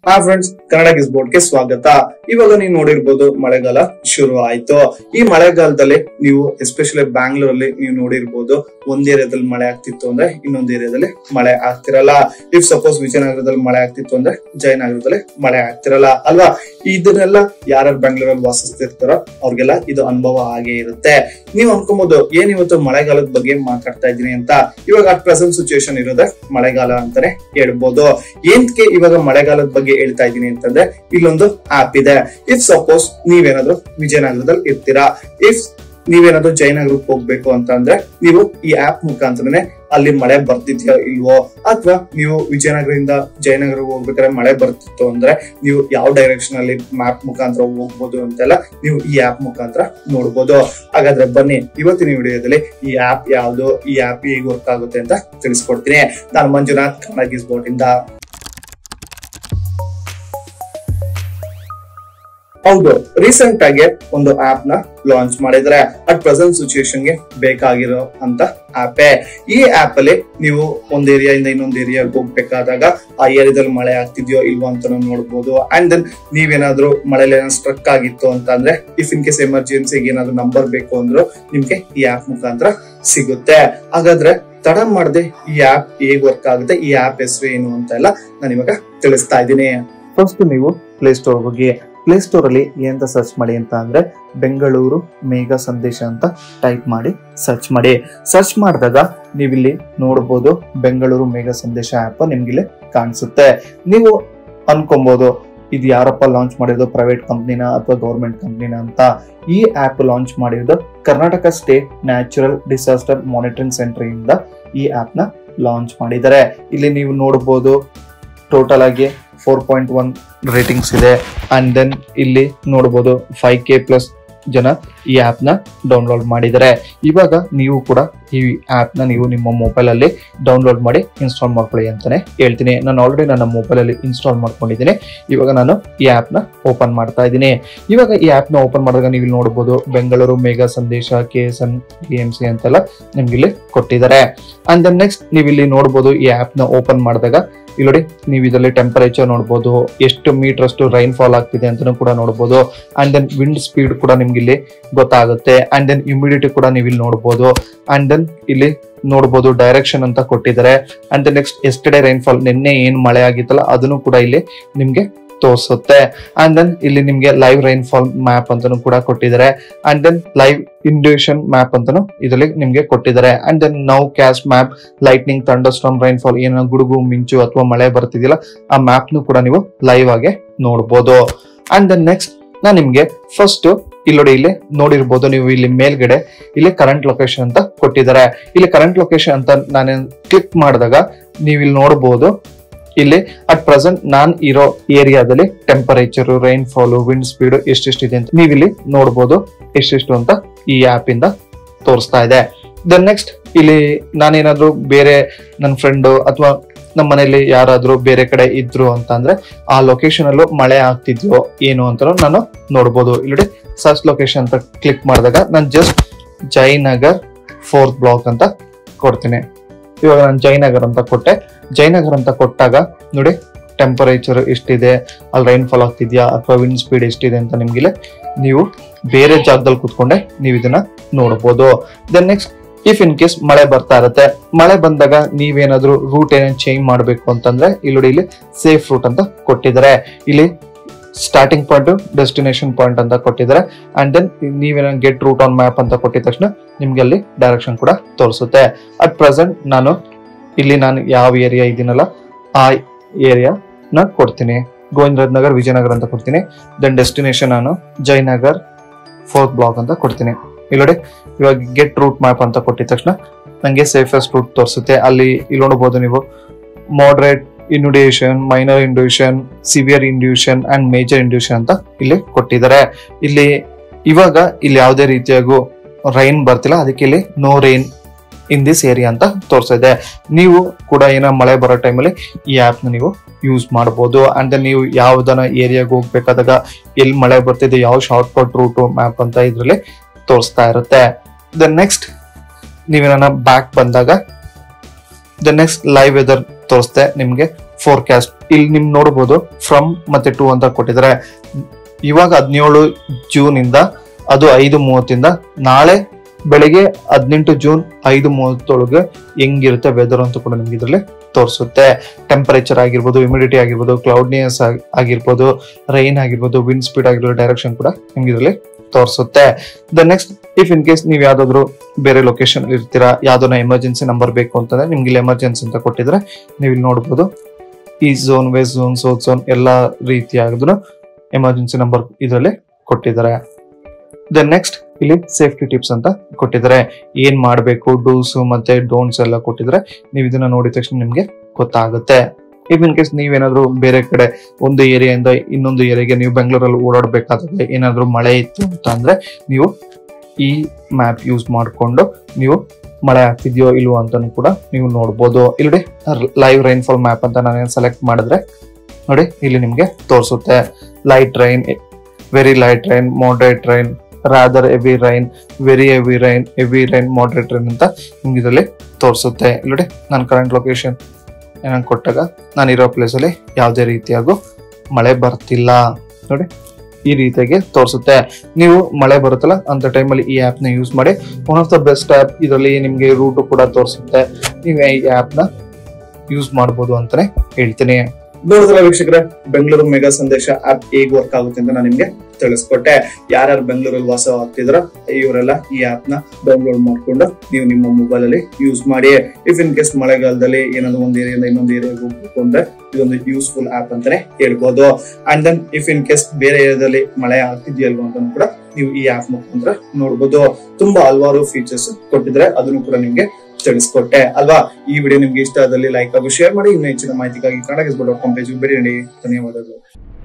ಹಾ ಫ್ರೆಂಡ್ಸ್ ಕನ್ನಡ ಗಿಸ್ ಬೋರ್ಡ್ಗೆ ಸ್ವಾಗತ ಇವಾಗ ನೀವು ನೋಡಿರ್ಬೋದು ಮಳೆಗಾಲ ಶುರು ಆಯ್ತು ಈ ಮಳೆಗಾಲದಲ್ಲಿ ನೀವು ಎಸ್ಪೆಷಲಿ ಬ್ಯಾಂಗ್ಳೂರಲ್ಲಿ ನೀವು ನೋಡಿರ್ಬೋದು ಒಂದ್ ಏರಿಯಾದಲ್ಲಿ ಮಳೆ ಆಗ್ತಿತ್ತು ಅಂದ್ರೆ ಇನ್ನೊಂದ್ ಏರಿಯಾದಲ್ಲಿ ಮಳೆ ಆಗ್ತಿರಲ್ಲ ಇಫ್ ಸಪೋಸ್ ವಿಜಯನಗರದಲ್ಲಿ ಮಳೆ ಆಗ್ತಿತ್ತು ಅಂದ್ರೆ ಜಯನಗರದಲ್ಲಿ ಮಳೆ ಆಗ್ತಿರಲ್ಲ ಅಲ್ವಾ ಇದನ್ನೆಲ್ಲ ಯಾರ್ಯಾರು ಬ್ಯಾಂಗ್ಳೂರಲ್ಲಿ ವಾಸಿಸ್ತಿರ್ತಾರೋ ಅವ್ರಿಗೆಲ್ಲ ಇದು ಅನುಭವ ಆಗೇ ಇರುತ್ತೆ ನೀವು ಅನ್ಕೊಬಹುದು ಏನ್ ಇವತ್ತು ಮಳೆಗಾಲದ ಬಗ್ಗೆ ಮಾತಾಡ್ತಾ ಇದ್ದೀನಿ ಅಂತ ಇವಾಗ ಅಟ್ ಪ್ರೆಸೆಂಟ್ ಸಿಚುವೇಶನ್ ಇರೋದೇ ಮಳೆಗಾಲ ಅಂತಾನೆ ಹೇಳ್ಬೋದು ಏನ್ಕೆ ಇವಾಗ ಮಳೆಗಾಲದ ಬಗ್ಗೆ ಹೇಳ್ತಾ ಇದ್ದೀನಿ ಅಂತಂದ್ರೆ ಇಲ್ಲೊಂದು ಆಪ್ ಇದೆ ಇಫ್ ಸಪೋಸ್ ನೀವೇನಾದ್ರೂ ವಿಜಯನಗರದಲ್ಲಿ ಇರ್ತೀರಾ ಇಫ್ ನೀವೇನಾದ್ರೂ ಜಯನಗರಕ್ಕೆ ಹೋಗ್ಬೇಕು ಅಂತ ಅಂದ್ರೆ ನೀವು ಈ ಆಪ್ ಮುಖಾಂತರನೇ ಅಲ್ಲಿ ಮಳೆ ಬರ್ತಿದ್ಯೋ ಇಲ್ವೋ ಅಥವಾ ನೀವು ವಿಜಯನಗರದಿಂದ ಜಯನಗರಕ್ಕೆ ಹೋಗ್ಬೇಕಾದ್ರೆ ಮಳೆ ಬರ್ತಿತ್ತು ಅಂದ್ರೆ ನೀವು ಯಾವ ಡೈರೆಕ್ಷನ್ ಅಲ್ಲಿ ಮ್ಯಾಪ್ ಮುಖಾಂತರ ಹೋಗ್ಬೋದು ಅಂತೆಲ್ಲ ನೀವು ಈ ಆಪ್ ಮುಖಾಂತರ ನೋಡ್ಬೋದು ಹಾಗಾದ್ರೆ ಬನ್ನಿ ಇವತ್ತಿನ ವಿಡಿಯೋದಲ್ಲಿ ಈ ಆಪ್ ಯಾವ್ದು ಈ ಆಪ್ ಹೇಗೆ ವರ್ಕ್ ಆಗುತ್ತೆ ಅಂತ ತಿಳಿಸ್ಕೊಡ್ತೀನಿ ನಾನು ಮಂಜುನಾಥ್ ಕನ್ನಡ ಗಿಸ್ ಬೋರ್ಡ್ ಇಂದ ಹೌದು ರೀಸೆಂಟ್ ಆಗಿ ಒಂದು ಆಪ್ ನ ಲಾಂಚ್ ಮಾಡಿದ್ರೆ ಅಟ್ ಪ್ರೆಸೆಂಟ್ ಸಿಚುಯೇಷನ್ ಗೆ ಬೇಕಾಗಿರೋ ಅಂತ ಆಪೇ ಈ ಆಪ್ ಅಲ್ಲಿ ನೀವು ಒಂದ್ ಏರಿಯಾ ಇಂದ ಇನ್ನೊಂದ್ ಏರಿಯಾಗೆ ಹೋಗ್ಬೇಕಾದಾಗ ಆ ಏರಿಯಾದಲ್ಲಿ ಮಳೆ ಆಗ್ತಿದ್ಯೋ ಇಲ್ವೋ ಅಂತ ನೋಡ್ಬೋದು ಅಂಡ್ ದೆನ್ ನೀವೇನಾದ್ರೂ ಮಳೆಲಿ ಏನಾದ್ರು ಸ್ಟ್ರಕ್ ಆಗಿತ್ತು ಅಂತ ಅಂದ್ರೆ ಇಫ್ ಇನ್ ಕೇಸ್ ಎಮರ್ಜೆನ್ಸಿಗೆ ಏನಾದ್ರು ನಂಬರ್ ಬೇಕು ಅಂದ್ರೂ ನಿಮ್ಗೆ ಈ ಆಪ್ ಮುಖಾಂತರ ಸಿಗುತ್ತೆ ಹಾಗಾದ್ರೆ ತಡ ಮಾಡದೆ ಈ ಆಪ್ ಹೇಗ್ ವರ್ಕ್ ಆಗುತ್ತೆ ಈ ಆಪ್ ಹೆಸರು ಏನು ಅಂತ ಎಲ್ಲ ನಾನು ಇವಾಗ ತಿಳಿಸ್ತಾ ಇದ್ದೀನಿ ಫಸ್ಟ್ ನೀವು ಪ್ಲೇ ಸ್ಟೋರ್ ಹೋಗಿ ಪ್ಲೇ ಸ್ಟೋರ್ ಅಲ್ಲಿ ಏನಂತ ಸರ್ಚ್ ಮಾಡಿ ಅಂತ ಅಂದ್ರೆ ಬೆಂಗಳೂರು ಮೇಘ ಸಂದೇಶ ಅಂತ ಟೈಪ್ ಮಾಡಿ ಸರ್ಚ್ ಮಾಡಿ ಸರ್ಚ್ ಮಾಡಿದಾಗ ನೀವಿಲ್ಲಿ ನೋಡಬಹುದು ಬೆಂಗಳೂರು ಮೇಘ ಸಂದೇಶ ಆಪ್ ನಿಮ್ಗಿಲ್ಲಿ ಕಾಣಿಸುತ್ತೆ ನೀವು ಅನ್ಕೊಬಹುದು ಇದು ಯಾರಪ್ಪ ಲಾಂಚ್ ಮಾಡಿರೋದು ಪ್ರೈವೇಟ್ ಕಂಪ್ನಿನ ಅಥವಾ ಗೌರ್ಮೆಂಟ್ ಕಂಪ್ನಿನ ಅಂತ ಈ ಆಪ್ ಲಾಂಚ್ ಮಾಡಿರೋದು Karnataka state natural disaster monitoring centre ಇಂದ ಈ ಆಪ್ ನ ಲಾಂಚ್ ಮಾಡಿದ್ದಾರೆ ಇಲ್ಲಿ ನೀವು ನೋಡಬಹುದು ಟೋಟಲ್ ಆಗಿ ಫೋರ್ ಪಾಯಿಂಟ್ ಒನ್ ರೇಟಿಂಗ್ಸ್ ಇದೆ ಅಂಡ್ ದೆನ್ ಇಲ್ಲಿ ನೋಡಬಹುದು ಫೈವ್ ಕೆ ಪ್ಲಸ್ ಜನ ಈ ಆಪ್ ನ ಡೌನ್ಲೋಡ್ ಮಾಡಿದ್ದಾರೆ ಇವಾಗ ನೀವು ಕೂಡ ಈ ಆಪ್ ನ ನೀವು ನಿಮ್ಮ ಮೊಬೈಲ್ ಅಲ್ಲಿ ಡೌನ್ಲೋಡ್ ಮಾಡಿ ಇನ್ಸ್ಟಾಲ್ ಮಾಡ್ಕೊಳ್ಳಿ ಅಂತಾನೆ ಹೇಳ್ತೀನಿ ನಾನು ಆಲ್ರೆಡಿ ನನ್ನ ಮೊಬೈಲ್ ಅಲ್ಲಿ ಇನ್ಸ್ಟಾಲ್ ಮಾಡ್ಕೊಂಡಿದ್ದೀನಿ ಇವಾಗ ನಾನು ಈ ಆಪ್ ನ ಓಪನ್ ಮಾಡ್ತಾ ಇದ್ದೀನಿ ಇವಾಗ ಈ ಆಪ್ ನ ಓಪನ್ ಮಾಡಿದಾಗ ನೀವು ಇಲ್ಲಿ ನೋಡಬಹುದು Bengaluru Megha Sandesha K S N B M C ಅಂತೆಲ್ಲ ನಿಮ್ಗೆ ಇಲ್ಲಿ ಕೊಟ್ಟಿದ್ದಾರೆ ಅಂಡ್ ದೆನ್ ನೆಕ್ಸ್ಟ್ ನೀವು ಇಲ್ಲಿ ನೋಡಬಹುದು ಈ ಆಪ್ ನ ಓಪನ್ ಮಾಡಿದಾಗ ಇಲ್ಲಿ ನೋಡಿ ನೀವು ಇದರಲ್ಲಿ ಟೆಂಪರೇಚರ್ ನೋಡಬಹುದು ಎಷ್ಟು ಮೀಟರ್ ಅಷ್ಟು ರೈನ್ ಫಾಲ್ ಆಗ್ತಿದೆ ಅಂತಾನು ಕೂಡ ನೋಡಬಹುದು ಅಂಡ್ ದೆನ್ ವಿಂಡ್ ಸ್ಪೀಡ್ ಕೂಡ ನಿಮ್ಗೆ ಇಲ್ಲಿ ಗೊತ್ತಾಗುತ್ತೆ ಅಂಡ್ ದೆನ್ ಹ್ಯುಮಿಡಿಟಿ ಕೂಡ ನೀವು ಇಲ್ಲಿ ನೋಡಬಹುದು ಅಂಡ್ ದೆನ್ ಇಲ್ಲಿ ನೋಡಬಹುದು ಡೈರೆಕ್ಷನ್ ಅಂತ ಕೊಟ್ಟಿದ್ದಾರೆ and then next yesterday rainfall ನಿನ್ನೆ ಏನ್ ಮಳೆ ಆಗಿತ್ತಲ್ಲ ಅದನ್ನು ಕೂಡ ಇಲ್ಲಿ ನಿಮ್ಗೆ ತೋರಿಸುತ್ತೆ ಅಂಡ್ ದೆನ್ ಇಲ್ಲಿ ನಿಮ್ಗೆ ಲೈವ್ ರೈನ್ ಫಾಲ್ ಮ್ಯಾಪ್ ಅಂತಾನು ಕೂಡ ಕೊಟ್ಟಿದ್ದಾರೆ and then live inundation map ಅಂತಾನು ಇದರಲ್ಲಿ ನಿಮ್ಗೆ ಕೊಟ್ಟಿದ್ದಾರೆ and then nowcast map lightning thunderstorm rainfall ಏನೋ ಗುಡುಗು ಮಿಂಚು ಅಥವಾ ಮಳೆ ಬರ್ತಿದಿಲ್ಲ ಆ ಮ್ಯಾಪ್ ನು ಕೂಡ ನೀವು ಲೈವ್ ಆಗಿ ನೋಡಬಹುದು ಅಂಡ್ ದೆನ್ ನೆಕ್ಸ್ಟ್ ನಾನು ನಿಮ್ಗೆ ಫಸ್ಟ್ ಇಲ್ಲಿ ನೋಡಿ ಇಲ್ಲಿ ನೋಡಿರ್ಬೋದು ನೀವು ಇಲ್ಲಿ ಮೇಲ್ಗಡೆ ಇಲ್ಲಿ ಕರೆಂಟ್ ಲೊಕೇಶನ್ ಅಂತ ಕೊಟ್ಟಿದ್ದಾರೆ ಇಲ್ಲಿ ಕರೆಂಟ್ ಲೊಕೇಶನ್ ಅಂತ ನಾನು ಕ್ಲಿಕ್ ಮಾಡಿದಾಗ ನೀವು ಇಲ್ಲಿ ನೋಡಬಹುದು ಇಲ್ಲಿ ಅಟ್ ಪ್ರೆಸೆಂಟ್ ನಾನ್ ಇರೋ ಏರಿಯಾದಲ್ಲಿ temperature rainfall wind speed ಎಷ್ಟೆಷ್ಟಿದೆ ಅಂತ ನೀವು ಇಲ್ಲಿ ನೋಡಬಹುದು ಎಷ್ಟೆಷ್ಟು ಅಂತ ಈ ಆಪ್ ಇಂದ ತೋರಿಸ್ತಾ ಇದೆ ದೆನ್ ನೆಕ್ಸ್ಟ್ ಇಲ್ಲಿ ನಾನೇನಾದ್ರೂ ಬೇರೆ ನನ್ನ ಫ್ರೆಂಡ್ ಅಥವಾ ನಮ್ಮ ಮನೇಲಿ ಯಾರಾದ್ರೂ ಬೇರೆ ಕಡೆ ಇದ್ರು ಅಂತ ಅಂದ್ರೆ ಆ ಲೊಕೇಶನ್ ಅಲ್ಲೂ ಮಳೆ ಆಗ್ತಿದ್ಯೋ ಏನು ಅಂತ ನಾನು ನೋಡ್ಬೋದು ಇಲ್ಲಿ ಸರ್ಚ್ ಲೊಕೇಶನ್ ಅಂತ ಕ್ಲಿಕ್ ಮಾಡಿದಾಗ ನಾನು ಜಸ್ಟ್ ಜಯನಗರ್ ಫೋರ್ತ್ ಬ್ಲಾಕ್ ಅಂತ ಕೊಡ್ತೀನಿ ಇವಾಗ ನಾನು ಜಯನಗರ್ ಅಂತ ಕೊಟ್ಟೆ ಜಯನಗರ್ ಅಂತ ಕೊಟ್ಟಾಗ ನೋಡಿ ಟೆಂಪರೇಚರ್ ಎಷ್ಟಿದೆ ಅಲ್ಲಿ ರೈನ್ ಫಾಲ್ ಆಗ್ತಿದ್ಯಾ ಅಥವಾ ವಿಂಡ್ ಸ್ಪೀಡ್ ಎಷ್ಟಿದೆ ಅಂತ ನಿಮ್ಗೆ ನೀವು ಬೇರೆ ಜಾಗದಲ್ಲಿ ಕೂತ್ಕೊಂಡೆ ನೀವು ಇದನ್ನ ನೋಡಬಹುದು then next if in case ಮಳೆ ಬರ್ತಾ ಇರುತ್ತೆ ಮಳೆ ಬಂದಾಗ ನೀವೇನಾದ್ರೂ ರೂಟ್ ಏನೇನು ಚೇಂಜ್ ಮಾಡಬೇಕು ಅಂತಂದ್ರೆ ಇಲ್ಲಿ ನೋಡಿ ಇಲ್ಲಿ ಸೇಫ್ ರೂಟ್ ಅಂತ ಕೊಟ್ಟಿದ್ದಾರೆ ಇಲ್ಲಿ ಸ್ಟಾರ್ಟಿಂಗ್ ಪಾಯಿಂಟ್ ಡೆಸ್ಟಿನೇಷನ್ ಪಾಯಿಂಟ್ ಅಂತ ಕೊಟ್ಟಿದ್ದಾರೆ ಅಂಡ್ ದೆನ್ ನೀವೇನ ಗೆಟ್ ರೂಟ್ ಆನ್ ಮ್ಯಾಪ್ ಅಂತ ಕೊಟ್ಟಿದ ತಕ್ಷಣ ನಿಮ್ಗೆ ಅಲ್ಲಿ ಡೈರೆಕ್ಷನ್ ಕೂಡ ತೋರಿಸುತ್ತೆ ಅಟ್ ಪ್ರೆಸೆಂಟ್ ನಾನು ಇಲ್ಲಿ ನಾನು ಯಾವ ಏರಿಯಾ ಇದೀನಲ್ಲ ಆ ಏರಿಯಾ ನ ಕೊಡ್ತೀನಿ ಗೋವಿಂದರಾಜ್ ನಗರ್ ವಿಜಯನಗರ ಅಂತ ಕೊಡ್ತೀನಿ ದೆನ್ ಡೆಸ್ಟಿನೇಷನ್ ನಾನು ಜಯನಗರ್ ಫೋರ್ತ್ ಬ್ಲಾಕ್ ಅಂತ ಕೊಡ್ತೀನಿ ಇಲ್ಲಿ ನೋಡಿ ಇವಾಗ ಗೆಟ್ ರೂಟ್ ಮ್ಯಾಪ್ ಅಂತ ಕೊಟ್ಟಿದ ತಕ್ಷಣ ನಂಗೆ ಸೇಫೆಸ್ಟ್ ರೂಟ್ ತೋರಿಸುತ್ತೆ ಅಲ್ಲಿ ಇಲ್ಲಿ ನೋಡಬಹುದು ನೀವು moderate inundation minor inundation severe inundation and major inundation ಅಂತ ಇಲ್ಲಿ ಕೊಟ್ಟಿದ್ದಾರೆ ಇಲ್ಲಿ ಇವಾಗ ಇಲ್ಲಿ ಯಾವುದೇ ರೀತಿಯಾಗೂ ರೈನ್ ಬರ್ತಿಲ್ಲ ಅದಕ್ಕೆ ಇಲ್ಲಿ no rain in this area ಅಂತ ತೋರಿಸ್ತಾ ಇದೆ ನೀವು ಕೂಡ ಏನೋ ಮಳೆ ಬರೋ ಟೈಮಲ್ಲಿ ಈ ಆಪ್ ನ ನೀವು ಯೂಸ್ ಮಾಡಬಹುದು ಅಂಡ್ ದೆನ್ ನೀವು ಯಾವ್ದನ ಏರಿಯಾಗೆ ಹೋಗ್ಬೇಕಾದಾಗ ಎಲ್ಲಿ ಮಳೆ ಬರ್ತಿದೆ ಯಾವ ಶಾರ್ಟ್ ಕಟ್ ರೂಟ್ ಮ್ಯಾಪ್ ಅಂತ ಇದ್ರಲ್ಲಿ ತೋರಿಸ್ತಾ ಇರುತ್ತೆ ದೆನ್ ನೆಕ್ಸ್ಟ್ ನೀವೇನ ಬ್ಯಾಕ್ ಬಂದಾಗ ದ ನೆಕ್ಸ್ಟ್ ಲೈವ್ ವೆದರ್ ತೋರಿಸ್ತೆ ನಿಮ್ಗೆ ಫೋರ್ಕಾಸ್ಟ್ ಇಲ್ಲಿ ನಿಮ್ ನೋಡಬಹುದು ಫ್ರಮ್ ಮತ್ತೆ ಟು ಅಂತ ಕೊಟ್ಟಿದ್ದಾರೆ ಇವಾಗ ಹದಿನೇಳು ಜೂನ್ ಇಂದ ಅದು ಐದು ಮೂವತ್ತಿಂದ ನಾಳೆ ಬೆಳಿಗ್ಗೆ ಹದಿನೆಂಟು ಜೂನ್ ಐದು ಮೂವತ್ತೊಳಗೆ ಹೆಂಗಿರುತ್ತೆ ವೆದರ್ ಅಂತ ಕೂಡ ನಿಮ್ಗೆ ಇದರಲ್ಲಿ ತೋರಿಸುತ್ತೆ ಟೆಂಪರೇಚರ್ ಆಗಿರ್ಬೋದು ಹ್ಯುಮಿಡಿಟಿ ಆಗಿರ್ಬೋದು ಕ್ಲೌಡ್ನಿಯಸ್ ಆಗಿರ್ಬೋದು ರೈನ್ ಆಗಿರ್ಬೋದು ವಿಂಡ್ ಸ್ಪೀಡ್ ಆಗಿರ್ಬೋದು ಡೈರೆಕ್ಷನ್ ಕೂಡ ನಿಮ್ಗೆ ಇದರಲ್ಲಿ ತೋರಿಸುತ್ತೆ the next if in case ನೀವು ಯಾವ್ದಾದ್ರು ಬೇರೆ ಲೊಕೇಶನ್ ಇರ್ತೀರಾ ಯಾವ್ದನ್ನ ಎಮರ್ಜೆನ್ಸಿ ನಂಬರ್ ಬೇಕು ಅಂತಂದ್ರೆ ನಿಮ್ಗೆ ಇಲ್ಲಿ ಎಮರ್ಜೆನ್ಸಿ ಅಂತ ಕೊಟ್ಟಿದ್ರೆ ನೀವು ಇಲ್ಲಿ ನೋಡ್ಬೋದು ಈ zone west zone south zone ಎಲ್ಲಾ ರೀತಿಯಾಗಿದ್ರು ಎಮರ್ಜೆನ್ಸಿ ನಂಬರ್ ಇದರಲ್ಲಿ ಕೊಟ್ಟಿದ್ದಾರೆ ದೆನ್ ನೆಕ್ಸ್ಟ್ ಇಲ್ಲಿ ಸೇಫ್ಟಿ ಟಿಪ್ಸ್ ಅಂತ ಕೊಟ್ಟಿದ್ದಾರೆ ಏನ್ ಮಾಡಬೇಕು ಡೂಸ್ ಮತ್ತೆ ಡೋಂಟ್ಸ್ ಎಲ್ಲ ಕೊಟ್ಟಿದ್ರೆ ನೀವು ಇದನ್ನ ನೋಡಿದ ತಕ್ಷಣ ನಿಮ್ಗೆ ಗೊತ್ತಾಗುತ್ತೆ ಇಫ್ ಇನ್ ಕೇಸ್ ನೀವೇನಾದ್ರೂ ಬೇರೆ ಕಡೆ ಒಂದು ಏರಿಯಾದಿಂದ ಇನ್ನೊಂದು ಏರಿಯಾಗೆ ನೀವು ಬೆಂಗಳೂರಲ್ಲಿ ಓಡಾಡಬೇಕಾದ್ರೆ ಏನಾದ್ರೂ ಮಳೆ ಇತ್ತು ಅಂತ ಅಂದ್ರೆ ನೀವು ಈ ಮ್ಯಾಪ್ ಯೂಸ್ ಮಾಡಿಕೊಂಡು ನೀವು ಮಳೆ ಆಗ್ತಿದ್ಯೋ ಇಲ್ವೋ ಅಂತಾನು ಕೂಡ ನೀವು ನೋಡ್ಬೋದು ಇಲ್ಲಿ ಲೈವ್ ರೈನ್ಫಾಲ್ ಮ್ಯಾಪ್ ಅಂತ ನಾನು ಸೆಲೆಕ್ಟ್ ಮಾಡಿದ್ರೆ ನೋಡಿ ಇಲ್ಲಿ ನಿಮ್ಗೆ ತೋರಿಸುತ್ತೆ light rain very light rain moderate rain rather heavy rain very heavy rain heavy rain moderate rain ಅಂತ ನಿಮ್ಗೆ ಇದರಲ್ಲಿ ತೋರಿಸುತ್ತೆ ಇಲ್ಲಿ ನನ್ನ ಕರೆಂಟ್ ಲೊಕೇಶನ್ ಏನಂಗ್ ಕೊಟ್ಟಾಗ ನಾನು ಇರೋ ಪ್ಲೇಸಲ್ಲಿ ಯಾವುದೇ ರೀತಿಯಾಗೂ ಮಳೆ ಬರ್ತಿಲ್ಲ ನೋಡಿ ಈ ರೀತಿಯಾಗಿ ತೋರಿಸುತ್ತೆ ನೀವು ಮಳೆ ಬರುತ್ತಲ್ಲ ಅಂತ ಟೈಮಲ್ಲಿ ಈ ಆ್ಯಪ್ ನ ಯೂಸ್ ಮಾಡಿ one of the best app ಇದರಲ್ಲಿ ನಿಮಗೆ ರೂಟ್ ಕೂಡ ತೋರಿಸುತ್ತೆ ನೀವು ಈ ಆ್ಯಪ್ ನ ಯೂಸ್ ಮಾಡ್ಬೋದು ಅಂತಾನೆ ಹೇಳ್ತೀನಿ ನೋಡಿದ್ರೆ ವೀಕ್ಷಕರೇ ಬೆಂಗಳೂರು ಮೆಗಾ ಸಂದೇಶ ಆಪ್ ಹೇಗ್ ವರ್ಕ್ ಆಗುತ್ತೆ ಅಂತ ನಾನು ನಿಮ್ಗೆ ತಿಳಿಸ್ಕೊಟ್ಟೆ ಯಾರ್ಯಾರು ಬೆಂಗಳೂರಲ್ಲಿ ವಾಸವಾಗ್ತಿದ್ರ ಇವರೆಲ್ಲ ಈ ಆಪ್ ನ ಡೌನ್ಲೋಡ್ ಮಾಡ್ಕೊಂಡು ನೀವು ನಿಮ್ಮ ಮೊಬೈಲ್ ಅಲ್ಲಿ ಯೂಸ್ ಮಾಡಿ ಇಫ್ ಇನ್ ಕೇಸ್ ಮಳೆಗಾಲದಲ್ಲಿ ಏನಾದ್ರು ಒಂದ್ ಏರಿಯಿಂದ ಇನ್ನೊಂದು ಏರಿಯಾಗೆ ಹೋಗ್ಬೇಕು ಅಂದ್ರೆ ಇದೊಂದು ಯೂಸ್ಫುಲ್ ಆಪ್ ಅಂತಾನೆ ಹೇಳ್ಬೋದು and then if in case ಬೇರೆ ಏರಿಯಾದಲ್ಲಿ ಮಳೆ ಆಗ್ತಿದ್ಯಲ್ವಾ ಅಂತ ಕೂಡ ನೀವು ಈ ಆಪ್ ಮುಖಾಂತರ ನೋಡ್ಬೋದು ತುಂಬಾ ಹಲವಾರು ಫೀಚರ್ಸ್ ಕೊಟ್ಟಿದ್ರೆ ಅದನ್ನು ಕೂಡ ನಿಮ್ಗೆ ತಿಳಿಸ್ಕೊಟ್ಟೆ ಅಲ್ವಾ ಈ ವಿಡಿಯೋ ನಿಮ್ಗೆ ಇಷ್ಟ ಆದಲ್ಲಿ ಲೈಕ್ ಹಾಗೂ ಶೇರ್ ಮಾಡಿ ಇನ್ನು ಹೆಚ್ಚಿನ ಮಾಹಿತಿಗಾಗಿ ಕನ್ನಡ ಡಾಟ್ ಕಾಮ್ ಪೇಜ್ ಭೇಟಿ ನೀಡಿ ಧನ್ಯವಾದಗಳು